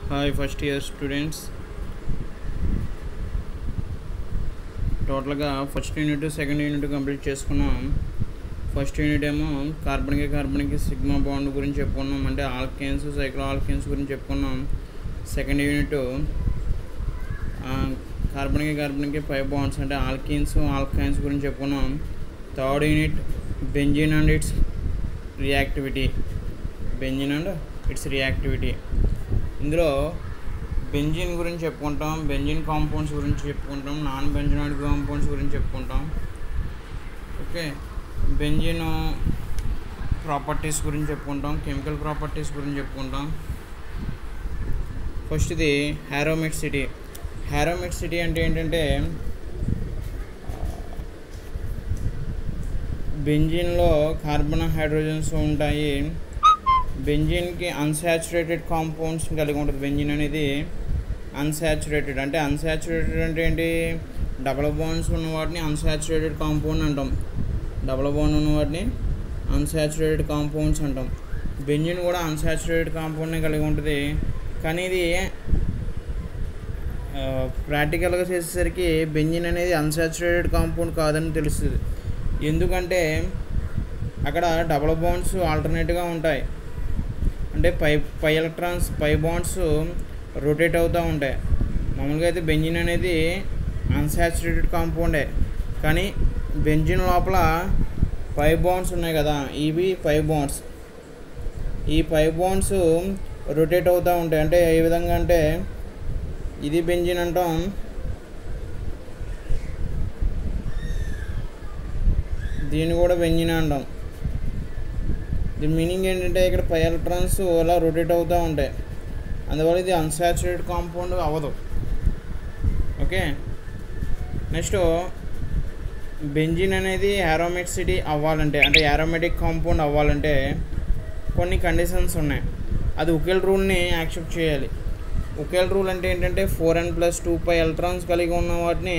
Hi first year students టోటల్గా first unit second unit complete చేసుకున్నాం first unit ఏమో కార్బన్కి కార్బన్కి సిగ్మా బాండ్ గురించి చెప్పుకున్నాం అంటే ఆల్కేన్స్ సైక్లో ఆల్కేన్స్ గురించి చెప్పుకున్నాం సెకండ్ యూనిట్ కార్బన్కి కార్బన్కి ఫైవ్ బాండ్స్ అంటే ఆల్కీన్స్ ఆల్కైన్స్ గురించి చెప్పుకున్నాం third unit benzene and its reactivity benzene and its reactivity ఇందులో బెంజిన్ గురించి చెప్పుకుంటాం బెంజిన్ కాంపౌండ్స్ గురించి చెప్పుకుంటాం నాన్ బెంజినాయిడ్ కాంపౌండ్స్ గురించి చెప్పుకుంటాం ఓకే బెంజిన్ ప్రాపర్టీస్ గురించి చెప్పుకుంటాం కెమికల్ ప్రాపర్టీస్ గురించి చెప్పుకుంటాం ఫస్ట్ ఇది హ్యారోమెక్సిటీ హ్యారోమెక్సిటీ అంటే ఏంటంటే బెంజిన్లో కార్బన్ హైడ్రోజన్స్ ఉంటాయి బెంజిన్కి అన్సాచురేటెడ్ కాంపౌండ్స్ కలిగి ఉంటుంది బెంజిన్ అనేది అన్సాచురేటెడ్ అంటే అన్సాచురేటెడ్ అంటే ఏంటి డబల్ బాండ్స్ ఉన్న వాటిని అన్సాచురేటెడ్ కాంపౌండ్ అంటాం డబల్ బాండ్ ఉన్న వాటిని అన్సాచురేటెడ్ కాంపౌండ్స్ అంటాం బెంజిన్ కూడా అన్సాచురేటెడ్ కాంపౌండ్నే కలిగి ఉంటుంది కానీ ఇది ప్రాక్టికల్గా చేసేసరికి బెంజిన్ అనేది అన్సాచురేటెడ్ కాంపౌండ్ కాదని తెలుస్తుంది ఎందుకంటే అక్కడ డబల్ బాండ్స్ ఆల్టర్నేట్గా ఉంటాయి అంటే pi pi electrons pi bonds rotate అవుతూ ఉంటాయి మామూలుగా అయితే బెంజిన్ అనేది అన్సాచురేటెడ్ కాంపౌండే కానీ బెంజిన్ లోపల పై బాండ్స్ ఉన్నాయి కదా ఇవి పై బాండ్స్ ఈ పై బాండ్స్ రొటేట్ అవుతూ ఉంటాయి అంటే ఏ విధంగా అంటే ఇది బెంజిన్ అంటాం దీన్ని కూడా బెంజిన్ అంటాం దీని మీనింగ్ ఏంటంటే ఇక్కడ పై ఎలక్ట్రాన్స్ అలా రొటేట్ అవుతూ ఉంటాయి అందువల్ల ఇది అన్సాచురేటెడ్ కాంపౌండ్ అవ్వదు ఓకే నెక్స్ట్ బెంజిన్ అనేది యారోమెటిసిటీ అవ్వాలంటే అంటే యారోమెటిక్ కాంపౌండ్ అవ్వాలంటే కొన్ని కండిషన్స్ ఉన్నాయి అది ఉకెల్ రూల్ని యాక్సెప్ట్ చేయాలి ఉకెల్ రూల్ అంటే ఏంటంటే ఫోర్ ఎన్ ప్లస్ టూ పై ఎలక్ట్రాన్స్ కలిగి ఉన్న వాటిని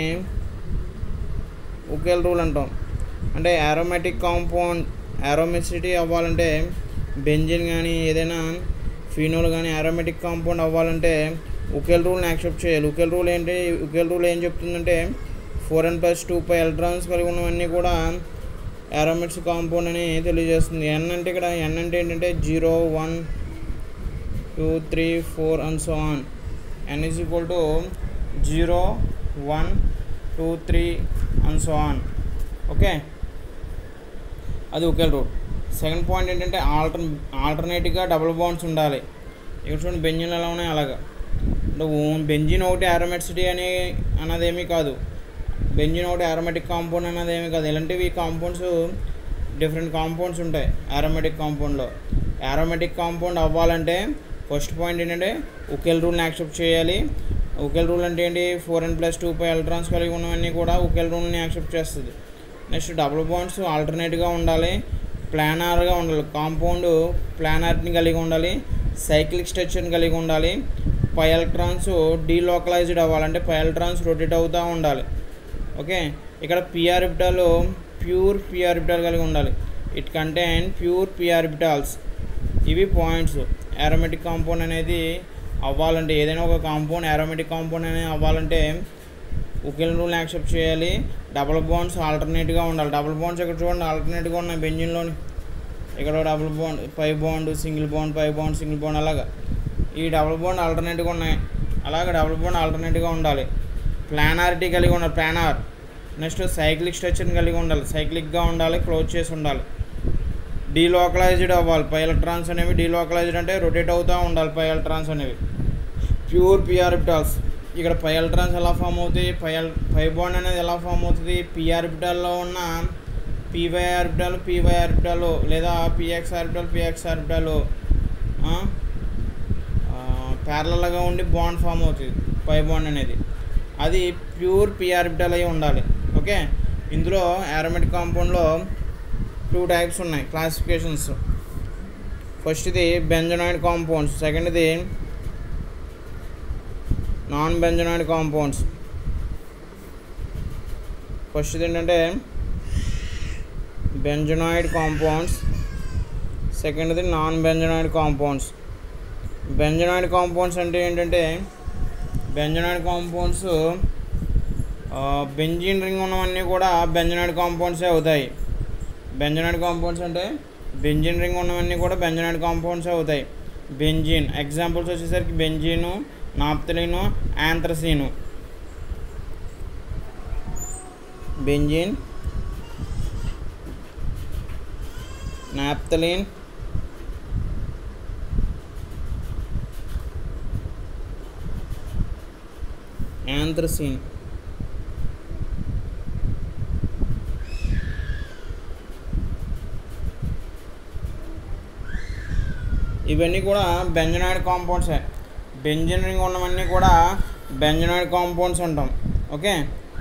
ఉకెల్ రూల్ అంటాం అంటే యారోమెటిక్ కాంపౌండ్ యారోమెసిటీ అవ్వాలంటే బెంజిన్ కానీ ఏదైనా ఫీనోల్ కానీ యారోమెటిక్ కాంపౌండ్ అవ్వాలంటే ఉకెల్ రూల్ని యాక్సెప్ట్ చేయాలి ఉకెల్ రూల్ ఏంటి ఉకెల్ రూల్ ఏం చెప్తుందంటే ఫోర్ ఎన్ ప్లస్ టూ పై ఎలక్ట్రాన్స్ కలిగి ఉన్నవన్నీ కూడా యారోమెట్స్ కాంపౌండ్ అని తెలియజేస్తుంది ఎన్ అంటే ఇక్కడ ఎన్ అంటే ఏంటంటే zero one two three four and so on N is equal to zero one two three and so on okay అది ఒకే రూట్ సెకండ్ పాయింట్ ఏంటంటే ఆల్టర్ ఆల్టర్నేటివ్గా డబుల్ బాండ్స్ ఉండాలి ఇక్కడ చూడండి బెంజిన్ ఎలా ఉన్నాయి అలాగా అంటే బెంజిన్ ఒకటి ఆరోమెటిసిటీ అని అన్నదేమీ కాదు బెంజిన్ ఒకటి ఆరోమెటిక్ కాంపౌండ్ అన్నది ఏమీ కాదు ఇలాంటివి కాంపౌండ్స్ డిఫరెంట్ కాంపౌండ్స్ ఉంటాయి ఆరోమెటిక్ కాంపౌండ్లో ఆరోమెటిక్ కాంపౌండ్ అవ్వాలంటే ఫస్ట్ పాయింట్ ఏంటంటే ఉకెల్ రూల్ని యాక్సెప్ట్ చేయాలి ఉకెల్ రూల్ అంటే ఏంటి four and plus two pi electrons కలిగి ఉన్నవన్నీ కూడా ఉకెల్ రూల్ని యాక్సెప్ట్ చేస్తుంది నెక్స్ట్ డబుల్ బాండ్స్ ఆల్టర్నేట్గా ఉండాలి ప్లానార్గా ఉండాలి కాంపౌండ్ ప్లానార్ని కలిగి ఉండాలి సైక్లిక్ స్ట్రక్చర్ని కలిగి ఉండాలి పై ఎలక్ట్రాన్స్ డీలోకలైజ్డ్ అవ్వాలంటే పై ఎలక్ట్రాన్స్ రొటేట్ అవుతూ ఉండాలి ఓకే ఇక్కడ పిఆర్బిటాలు ప్యూర్ పిఆర్బిటాల్ కలిగి ఉండాలి ఇట్ కంటైన్ ప్యూర్ పిఆర్బిటాల్స్ ఇవి పాయింట్స్ యారోమెటిక్ కాంపౌండ్ అనేది అవ్వాలంటే ఏదైనా ఒక కాంపౌండ్ యారోమెటిక్ కాంపౌండ్ అనేది అవ్వాలంటే ఉకెల్ రూల్ యాక్సెప్ట్ చేయాలి డబుల్ బాండ్స్ ఆల్టర్నేట్గా ఉండాలి డబుల్ బాండ్స్ ఇక్కడ చూడండి ఆల్టర్నేట్గా ఉన్నాయి బెంజిన్లోని ఇక్కడ double bond pi bond single bond pi bond single bond అలాగా ఈ డబుల్ బాండ్ ఆల్టర్నేట్గా ఉన్నాయి అలాగే డబుల్ బాండ్ ఆల్టర్నేట్గా ఉండాలి ప్లానారిటీ కలిగి ఉండాలి ప్లానార్ నెక్స్ట్ సైక్లిక్ స్ట్రక్చర్ని కలిగి ఉండాలి సైక్లిక్గా ఉండాలి క్లోజ్ చేసి ఉండాలి డీలోకలైజ్డ్ అవ్వాలి పై ఎలక్ట్రాన్స్ అనేవి డీలోకలైజ్డ్ అంటే రొటేట్ అవుతూ ఉండాలి పై ఎలక్ట్రాన్స్ అనేవి ప్యూర్ పిఆర్బిటాల్స్ ఇక్కడ పై ఎలక్ట్రాన్స్ ఎలా ఫామ్ అవుతాయి పై పై బాండ్ అనేది ఎలా ఫామ్ అవుతుంది పిఆర్బిటాల్లో ఉన్న పీవై ఆర్బిటాల్ పీవై ఆర్బిటాల్ లేదా పిఎక్స్ ఆర్బిటాల్ పిఎక్స్ ఆర్బిటాల్ ప్యారలల్గా ఉండి బాండ్ ఫామ్ అవుతుంది పై బాండ్ అనేది అది ప్యూర్ పిఆర్బిటాల్ అయి ఉండాలి ఓకే ఇందులో యారోమెటిక్ కాంపౌండ్లో టూ టైప్స్ ఉన్నాయి క్లాసిఫికేషన్స్ ఫస్ట్ది బెంజనాయిడ్ కాంపౌండ్స్ సెకండ్ది నాన్ బెంజనాయిడ్ కాంపౌండ్స్ ఫస్ట్ ఏంటంటే బెంజనాయిడ్ కాంపౌండ్స్ సెకండ్ది non benzenoid compounds benzenoid compounds అంటే ఏంటంటే బెంజనాయిడ్ కాంపౌండ్స్ బెంజిన్ రింగ్ ఉన్నవన్నీ కూడా బెంజనాయిడ్ కాంపౌండ్సే అవుతాయి బెంజనాయిడ్ కాంపౌండ్స్ అంటే బెంజిన్ రింగ్ ఉన్నవన్నీ కూడా బెంజనాయిడ్ కాంపౌండ్సే అవుతాయి బెంజిన్ ఎగ్జాంపుల్స్ వచ్చేసరికి బెంజిను నాప్తలిను యాంథ్రసీను బెంజిన్ నాప్తలిన్ యాంథ్రసీన్ ఇవన్నీ కూడా బెంజనాయిడ్ కాంపౌండ్సే బెంజిన్ రింగ్ ఉన్నవన్నీ కూడా బెంజనాయిడ్ కాంపౌండ్స్ అంటాం ఓకే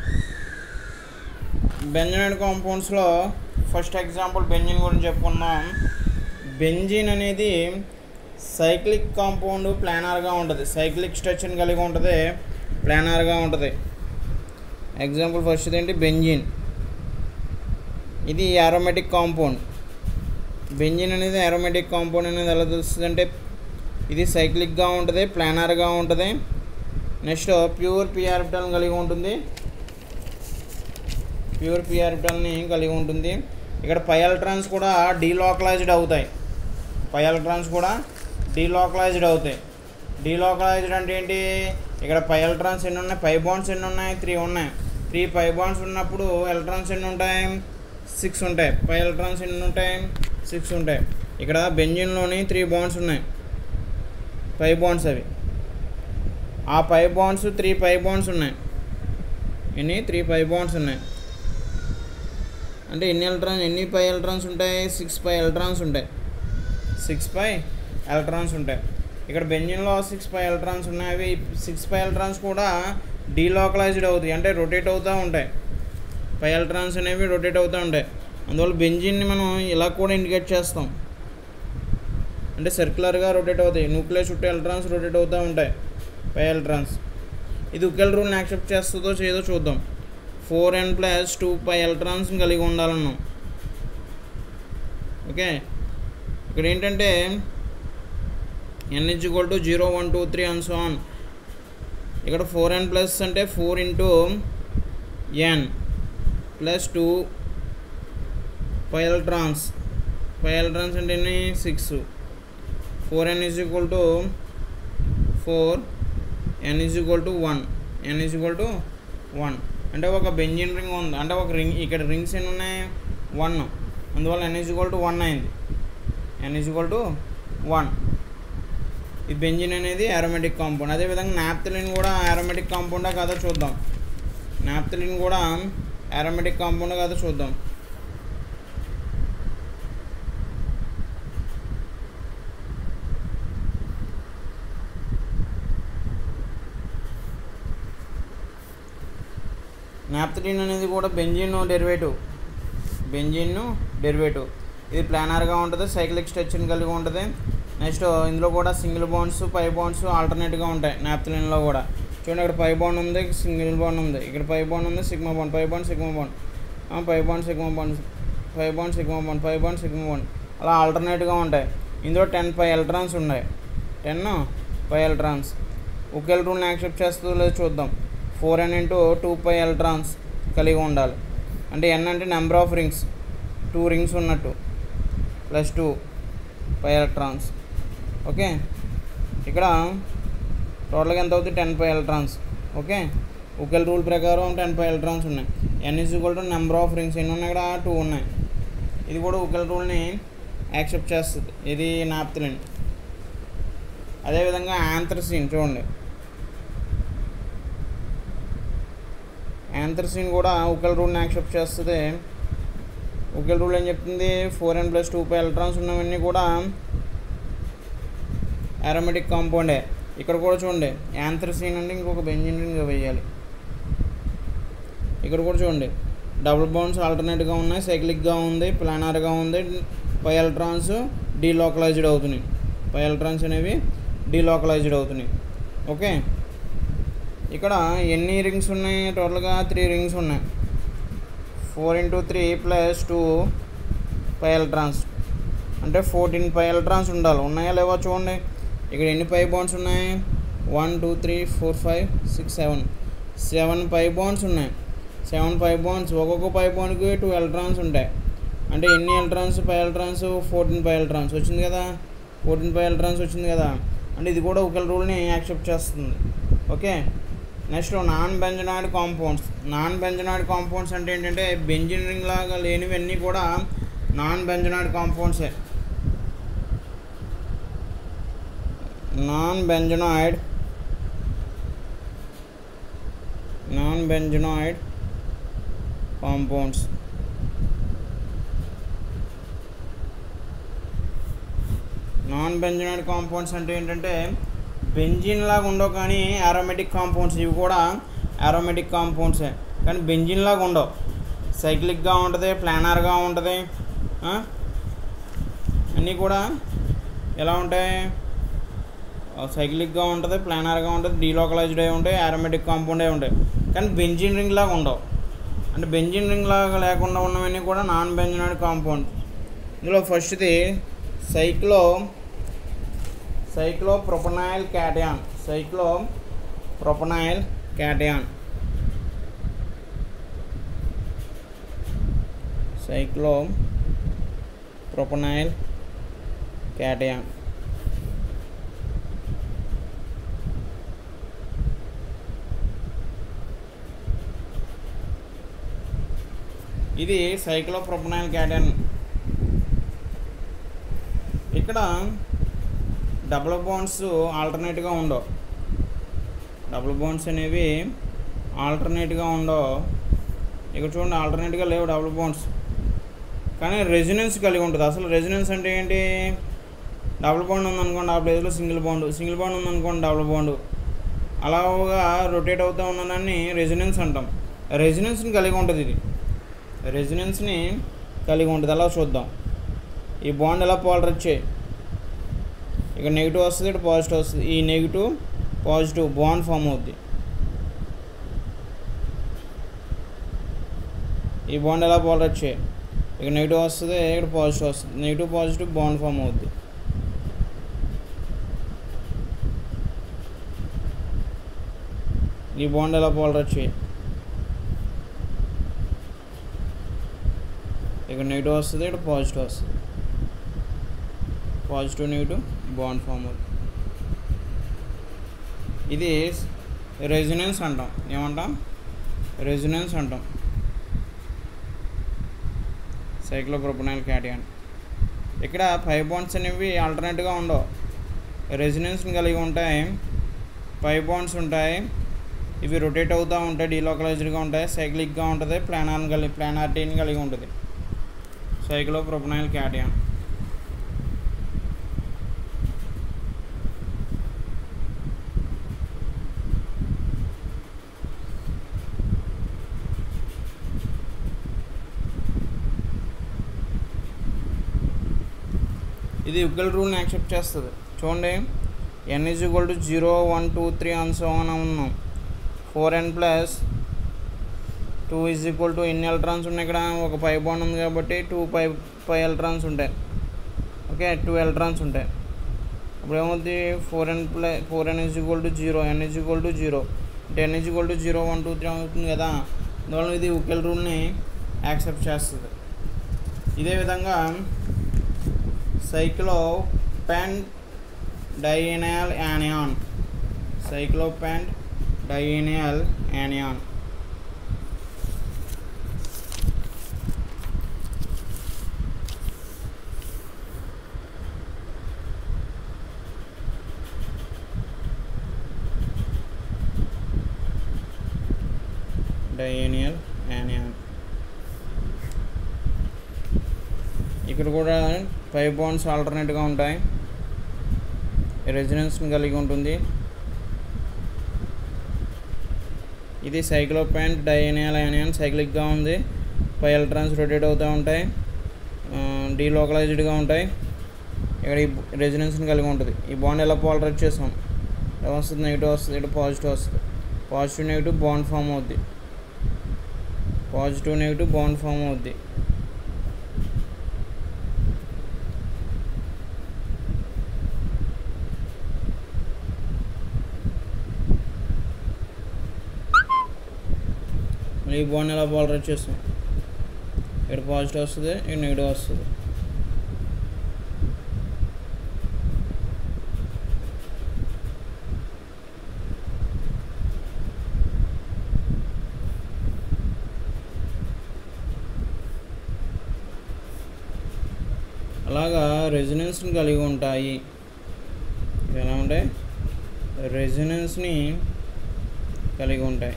బెంజనాయిడ్ కాంపౌండ్స్లో ఫస్ట్ ఎగ్జాంపుల్ బెంజిన్ గురించి చెప్పుకుందాం బెంజిన్ అనేది సైక్లిక్ కాంపౌండ్ ప్లానార్గా ఉంటుంది సైక్లిక్ స్ట్రక్చర్ని కలిగి ఉంటుంది ప్లానార్గా ఉంటుంది ఎగ్జాంపుల్ ఫస్ట్ ఏంటి బెంజిన్ ఇది ఆరోమేటిక్ కాంపౌండ్ బెంజిన్ అనేది ఆరోమేటిక్ కాంపౌండ్ అనేది ఎలా తెలుస్తుంది అంటే ఇది సైక్లిక్గా ఉంటుంది ప్లానర్గా ఉంటుంది నెక్స్ట్ ప్యూర్ పిఆర్పిటల్ని కలిగి ఉంటుంది ప్యూర్ పిఆర్పిటల్ని కలిగి ఉంటుంది ఇక్కడ పై ఎలక్ట్రాన్స్ కూడా డీలోకలైజ్డ్ అవుతాయి పై ఎలక్ట్రాన్స్ కూడా డీలోకలైజ్డ్ అవుతాయి డీలోకలైజ్డ్ అంటే ఏంటి ఇక్కడ పై ఎలక్ట్రాన్స్ ఎన్ని ఉన్నాయి పై బాండ్స్ ఎన్ని ఉన్నాయి త్రీ ఉన్నాయి త్రీ పై బాండ్స్ ఉన్నప్పుడు ఎలక్ట్రాన్స్ ఎన్ని ఉంటాయి సిక్స్ ఉంటాయి పై ఎలక్ట్రాన్స్ ఎన్ని ఉంటాయి సిక్స్ ఉంటాయి ఇక్కడ బెంజిన్లోని త్రీ బాండ్స్ ఉన్నాయి పై బాండ్స్ అవి ఆ pi bonds three pi bonds ఉన్నాయి ఎన్ని త్రీ పై బాండ్స్ ఉన్నాయి అంటే ఎన్ని ఎలక్ట్రాన్స్ ఎన్ని పై ఎలక్ట్రాన్స్ ఉంటాయి సిక్స్ పై ఎలక్ట్రాన్స్ ఉంటాయి సిక్స్ పై ఎలక్ట్రాన్స్ ఉంటాయి ఇక్కడ బెంజిన్లో సిక్స్ పై ఎలక్ట్రాన్స్ ఉన్నాయి అవి సిక్స్ పై ఎలక్ట్రాన్స్ కూడా డీలోకలైజ్డ్ అవుతాయి అంటే రొటేట్ అవుతూ ఉంటాయి పై ఎలక్ట్రాన్స్ అనేవి రొటేట్ అవుతూ ఉంటాయి అందువల్ల బెంజిన్ని మనం ఇలా కూడా ఇండికేట్ చేస్తాం అంటే సర్క్యులర్గా రొటేట్ అవుతాయి న్యూక్లియస్ చుట్టూ ఎలక్ట్రాన్స్ రొటేట్ అవుతూ ఉంటాయి పై ఎలక్ట్రాన్స్ ఇది ఉకెల్ రూల్ని యాక్సెప్ట్ చేస్తుందో చేయదో చూద్దాం ఫోర్ ఎన్ ప్లస్ టూ పై ఎలక్ట్రాన్స్ కలిగి ఉండాలన్నాం ఓకే ఇక్కడ ఏంటంటే n is equal to zero one two three and so on ఇక్కడ ఫోర్ ఎన్ ప్లస్ అంటే four into n plus two pi electrons pi electrons అంటే ఎన్ని six four n is equal to four n is equal to one n is equal to one అంటే ఒక benzene ring ఉంది అంటే ఒక ring ఇక్కడ rings ఎన్ని ఉన్నాయి వన్ అందువల్ల n is equal to one అయింది n is equal to one ఈ బెంజిన్ అనేది ఆరోమేటిక్ కాంపౌండ్ అదేవిధంగా నాప్తలిన్ కూడా ఆరోమేటిక్ కాంపౌండా కాదో చూద్దాం నాప్తలిన్ కూడా ఆరోమేటిక్ కాంపౌండ్ కాదో చూద్దాం నాప్తలిన్ అనేది కూడా బెంజిన్ డెరివేటివ్ బెంజిన్ డెరివేటివ్ ఇది ప్లానర్గా ఉంటుంది సైక్లిక్ స్ట్రక్చర్ని కలిగి ఉంటుంది నెక్స్ట్ ఇందులో కూడా సింగిల్ బాండ్స్ పై బాండ్స్ ఆల్టర్నేట్గా ఉంటాయి నాప్తలిన్లో కూడా చూడండి ఇక్కడ పై బాండ్ ఉంది సింగిల్ బాండ్ ఉంది ఇక్కడ పై బాండ్ ఉంది sigma bond pi bond sigma bond pi bond sigma bond pi bond sigma bond pi bond sigma bond అలా ఆల్టర్నేట్గా ఉంటాయి ఇందులో టెన్ పై ఎలక్ట్రాన్స్ ఉన్నాయి టెన్ పై ఎలక్ట్రాన్స్ ఒకే రూల్ని యాక్సెప్ట్ చేస్తుందో లేదో చూద్దాం four n into two pi electrons కలిగి ఉండాలి అంటే ఎన్ అంటే number of rings two rings ఉన్నట్టు plus two pi electrons okay ఇక్కడ టోటల్గా ఎంత అవుతుంది టెన్ పై ఎలక్ట్రాన్స్ ఓకే ఒకే రూల్ ప్రకారం టెన్ పై ఎలక్ట్రాన్స్ ఉన్నాయి n is equal to number of rings ఎన్ని ఉన్నాయి ఇక్కడ టూ ఉన్నాయి ఇది కూడా ఒకే రూల్ని యాక్సెప్ట్ చేస్తుంది ఇది నాప్తలిన్ అదేవిధంగా యాంథ్రసిన్ చూడండి యాంథ్రసిన్ కూడా ఉకెల్ రూల్ని యాక్సెప్ట్ చేస్తుంది ఉకెల్ రూల్ ఏం చెప్తుంది ఫోర్ ఎన్ ప్లస్ టూ పై ఎలక్ట్రాన్స్ ఉన్నవన్నీ కూడా అరోమేటిక్ కాంపౌండే ఇక్కడ కూడా చూడండి యాంథ్రసిన్ అంటే ఇంకొక బెంజిన్ రింగ్ వేయాలి ఇక్కడ కూడా చూడండి డబుల్ బాండ్స్ ఆల్టర్నేట్గా ఉన్నాయి సైక్లిక్గా ఉంది ప్లానర్గా ఉంది పై ఎలక్ట్రాన్స్ డీలోకలైజ్డ్ అవుతున్నాయి పై ఎలక్ట్రాన్స్ అనేవి డీలోకలైజ్డ్ అవుతున్నాయి ఓకే ఇక్కడ ఎన్ని రింగ్స్ ఉన్నాయి టోటల్గా త్రీ రింగ్స్ ఉన్నాయి four into three plus two pi electrons అంటే ఫోర్టీన్ పై ఎలక్ట్రాన్స్ ఉండాలి ఉన్నాయా లేవా చూడండి ఇక్కడ ఎన్ని పై బాండ్స్ ఉన్నాయి one two three four five six seven seven pi bonds ఉన్నాయి సెవెన్ పై బాండ్స్ ఒక్కొక్క పై బాండ్కి టూ ఎలక్ట్రాన్స్ ఉంటాయి అంటే ఎన్ని electrons pi electrons fourteen pi electrons వచ్చింది కదా ఫోర్టీన్ పై ఎలక్ట్రాన్స్ వచ్చింది కదా అంటే ఇది కూడా ఒకళ్ళ రూల్ని యాక్సెప్ట్ చేస్తుంది okay next non benzenoid compounds non benzenoid compounds అంటే ఏంటంటే బెంజిన్ రింగ్ లాగా లేనివన్నీ కూడా నాన్ బెంజనాయిడ్ కాంపౌండ్సే non benzenoid non benzenoid compounds non benzenoid compounds అంటే ఏంటంటే బెంజిన్ లాగా ఉండవు కానీ ఆరోమేటిక్ కాంపౌండ్స్ ఇవి కూడా ఆరోమేటిక్ కాంపౌండ్సే కానీ బెంజిన్ లాగా ఉండవు సైక్లిక్గా ఉంటుంది ప్లానర్గా ఉంటుంది ఆ? అన్నీ కూడా ఎలా ఉంటాయి సైక్లిక్గా ఉంటుంది ప్లానర్గా ఉంటుంది డీలోకలైజ్డ్ అయి ఉంటాయి ఆరోమేటిక్ కాంపౌండ్ అయి ఉంటాయి కానీ బెంజిన్ రింగ్ లాగా ఉండవు అంటే బెంజిన్ రింగ్ లాగా లేకుండా ఉన్నవన్నీ కూడా నాన్ బెంజినాయిడ్ కాంపౌండ్ ఇందులో ఫస్ట్ది cyclo cyclopropenyl cation cyclopropenyl cation cyclopropenyl cation ఇది సైక్లోప్రొపనాయిల్ క్యాటయాన్ ఇక్కడ డబుల్ బాండ్స్ ఆల్టర్నేట్గా ఉండవు డబుల్ బాండ్స్ అనేవి ఆల్టర్నేట్గా ఉండవు ఇక్కడ చూడండి ఆల్టర్నేట్గా లేవు డబుల్ బాండ్స్ కానీ రెజినెన్స్ కలిగి ఉంటుంది అసలు రెజినెన్స్ అంటే ఏంటి డబుల్ బాండ్ ఉందనుకోండి ఆ ప్లేస్లో సింగిల్ బాండ్ సింగిల్ బాండ్ ఉందనుకోండి డబుల్ బాండ్ అలాగా రొటేట్ అవుతూ ఉన్నదాన్ని రెజినెన్స్ అంటాం రెజినెన్స్ని కలిగి ఉంటుంది ఇది రెజినెన్స్ని కలిగి ఉంటుంది అలా చూద్దాం ఈ బాండ్ ఎలా పోలరైజ్ చేయి ఇక్కడ నెగిటివ్ వస్తుంది ఇక్కడ పాజిటివ్ వస్తుంది ఈ నెగిటివ్ పాజిటివ్ బాండ్ ఫామ్ అవుద్ది ఈ బాండ్ ఎలా పోలరైజ్ చేయి ఇక్కడ నెగిటివ్ వస్తుంది ఇక్కడ పాజిటివ్ వస్తుంది నెగిటివ్ పాజిటివ్ బాండ్ ఫామ్ అవుద్ది ఈ బాండ్ ఎలా పోలరైజ్ చేయి ఇక్కడ నెగిటివ్ వస్తుంది ఇక్కడ పాజిటివ్ వస్తుంది పాజిటివ్ నెగిటివ్ బాండ్ ఫామ్ అవుతుంది ఇది రెజినెన్స్ అంటాం ఏమంటాం రెజినెన్స్ అంటాం సైక్లోప్రొపనైల్ క్యాటియాన్ ఇక్కడ ఫైవ్ బాండ్స్ అనేవి ఆల్టర్నేట్గా ఉండవు రెజినెన్స్ని కలిగి ఉంటాయి ఫైవ్ బాండ్స్ ఉంటాయి ఇవి రొటేట్ అవుతూ ఉంటాయి డీలోకలైజ్డ్గా ఉంటాయి సైక్లిక్గా ఉంటుంది ప్లానార్ కలిగి ప్లానారిటీని కలిగి ఉంటుంది సైక్లోప్రొపనైల్ క్యాటియాన్ ఇది యుగల్ రూల్ని యాక్సెప్ట్ చేస్తుంది చూడండి n is equal to zero one two three అని సో అని ఉన్నాం four N plus two is equal to ఎన్ని ఎలక్ట్రాన్స్ ఉన్నాయి ఇక్కడ ఒక పై బాండ్ ఉంది కాబట్టి టూ పై పై ఎలక్ట్రాన్స్ ఉంటాయి ఓకే టూ ఎలక్ట్రాన్స్ ఉంటాయి ఇప్పుడు ఏమవుద్ది four N plus four n is equal to zero n is equal to zero ten is equal to zero one two three అవుతుంది కదా అందువల్ల ఇది ఉకెల్ రూల్ని యాక్సెప్ట్ చేస్తుంది ఇదే విధంగా cyclopentadienyl anion cyclopentadienyl anion dienyl anion ఇక్కడ కూడా ఫైవ్ బాండ్స్ ఆల్టర్నేట్గా ఉంటాయి రెజినెన్స్ని కలిగి ఉంటుంది ఇది సైక్లోపాన్ డైనియల్ యానియన్ సైక్లిక్గా ఉంది ఫైవ్ ఎలక్ట్రాన్స్ రొటేట్ అవుతూ ఉంటాయి డీలోకలైజ్డ్గా ఉంటాయి ఇక్కడ ఈ రెజినెన్స్ని కలిగి ఉంటుంది ఈ బాండ్ ఎలా పోలరైజ్ చేసాం ఎలా వస్తుంది నెగిటివ్ వస్తుంది ఇక్కడ పాజిటివ్ వస్తుంది పాజిటివ్ నెగిటివ్ బాండ్ ఫామ్ అవుద్ది పాజిటివ్ నెగిటివ్ బాండ్ ఫామ్ అవుద్ది మళ్ళీ ఈ బాండ్ ఎలా పోలరైజ్ చేస్తాం ఇక్కడ పాజిటివ్ వస్తుంది ఇక్కడ నెగిటివ్ వస్తుంది అలాగా రెజినెన్స్ని కలిగి ఉంటాయి ఇవి ఎలా ఉంటాయి రెజినెన్స్ని కలిగి ఉంటాయి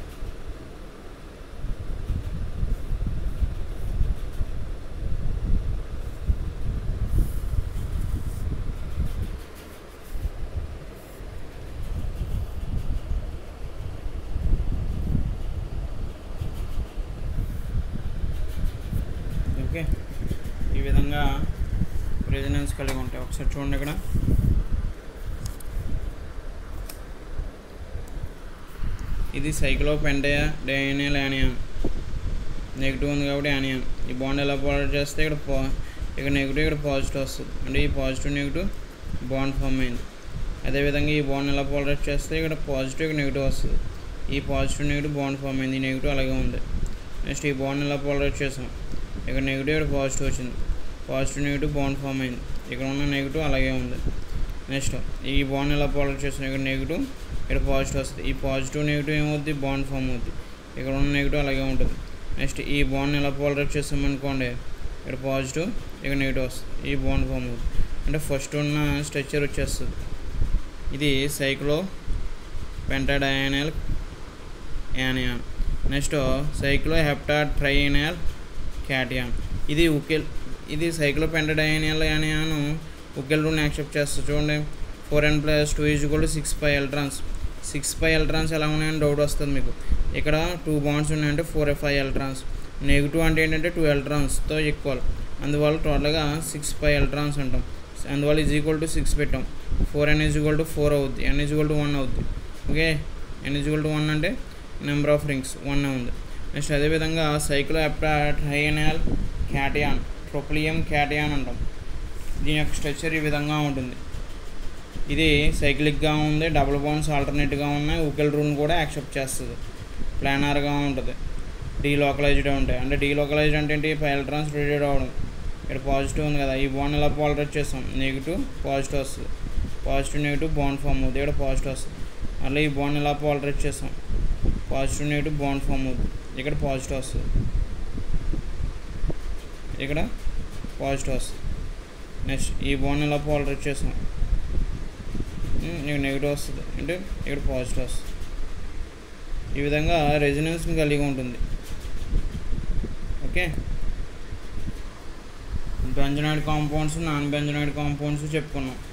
ఓకే ఈ విధంగా రెజినెన్స్ కలిగి ఉంటాయి ఒకసారి చూడండి ఇక్కడ ఇది cyclopentadienyl anion negative ఉంది కాబట్టి యానియాన్ ఈ బాండ్ ఎలా పోలరైజ్ చేస్తే ఇక్కడ పా ఇక్కడ నెగిటివ్ ఇక్కడ పాజిటివ్ వస్తుంది అంటే ఈ పాజిటివ్ నెగిటివ్ బాండ్ ఫామ్ అయింది అదేవిధంగా ఈ బాండ్ ఎలా పోలరైజ్ చేస్తే ఇక్కడ పాజిటివ్ ఇక్కడ నెగిటివ్ వస్తుంది ఈ పాజిటివ్ నెగిటివ్ బాండ్ ఫామ్ అయింది ఈ నెగిటివ్ అలాగే ఉంది నెక్స్ట్ ఈ బాండ్ ఎలా పోలరైజ్ చేసాం ఇక్కడ నెగిటివ్ ఇక్కడ పాజిటివ్ వచ్చింది పాజిటివ్ నెగిటివ్ బాండ్ ఫామ్ అయింది ఇక్కడ ఉన్న నెగిటివ్ అలాగే ఉంది నెక్స్ట్ ఈ బాండ్ ఎలా పోలరైజ్ చేస్తాం ఇక్కడ నెగిటివ్ ఇక్కడ పాజిటివ్ వస్తుంది ఈ పాజిటివ్ నెగిటివ్ ఏమవుద్ది బాండ్ ఫామ్ అవుద్ది ఇక్కడ ఉన్న నెగిటివ్ అలాగే ఉంటుంది నెక్స్ట్ ఈ బాండ్ ఎలా పోలరైజ్ చేస్తామనుకోండి ఇక్కడ పాజిటివ్ ఇక్కడ నెగిటివ్ వస్తుంది ఈ బాండ్ ఫామ్ అవుతుంది అంటే ఫస్ట్ ఉన్న స్ట్రక్చర్ వచ్చేస్తుంది ఇది cyclopentadienyl anion next cycloheptatrienyl cation ఇది ఉకెల్ ఇది సైక్లో పెంటాడయానల్ యానియాన్ ఉకెల్ రూల్ని యాక్సెప్ట్ చేస్తుంది చూడండి four N plus two is equal to six five electrons six five electrons ఎలా ఉన్నాయని డౌట్ వస్తుంది మీకు ఇక్కడ టూ బాండ్స్ ఉన్నాయంటే ఫోర్ ఫైవ్ ఎల్ట్రాన్స్ నెగిటివ్ అంటే ఏంటంటే టూ ఎల్ట్రాన్స్తో ఈక్వల్ అందువల్ల టోటల్గా సిక్స్ ఫైవ్ ఎల్ట్రాన్స్ అంటాం అందువల్ల ఈజ్ ఈక్వల్ టు సిక్స్ పెట్టాం four n is equal to four అవుద్ది n is equal to one అవుద్ది okay n is equal to one అంటే నెంబర్ ఆఫ్ రింగ్స్ వన్ ఉంది నెక్స్ట్ అదేవిధంగా సైక్లో హైఎన్ఎల్ క్యాటియాన్ ట్రోప్లియం క్యాటియాన్ అంటాం దీని యొక్క స్ట్రక్చర్ ఈ విధంగా ఉంటుంది ఇది సైక్లిక్గా ఉంది డబుల్ బాండ్స్ ఆల్టర్నేట్గా ఉన్నాయి ఉకెల్ రూల్ కూడా యాక్సెప్ట్ చేస్తుంది ప్లానర్గా ఉంటుంది డీలోకలైజ్డ్ ఉంటాయి అంటే డీలోకలైజ్డ్ అంటే ఏంటి ఫైవ్ ఎలక్ట్రాన్స్ ప్రొడ్యూట్ అవ్వడం ఇక్కడ పాజిటివ్ ఉంది కదా ఈ బాండ్ ఎలా పాలరైజ్ చేస్తాం నెగిటివ్ పాజిటివ్ వస్తుంది పాజిటివ్ నెగిటివ్ బాండ్ ఫామ్ అవుతుంది ఇక్కడ పాజిటివ్ వస్తుంది మళ్ళీ ఈ బాండ్ ఎలా పాలరైజ్ చేస్తాం పాజిటివ్ నెగిటివ్ బాండ్ ఫామ్ అవుతుంది ఇక్కడ పాజిటివ్ వస్తుంది ఇక్కడ పాజిటివ్ వస్తుంది నెక్స్ట్ ఈ బాండ్ ఎలా పాలరైజ్ చేస్తాం ఇక్కడ నెగిటివ్ వస్తుంది అంటే ఇక్కడ పాజిటివ్ వస్తుంది ఈ విధంగా రెజినెన్స్ని కలిగి ఉంటుంది okay benzenoid compounds non benzenoid compounds చెప్పుకున్నాం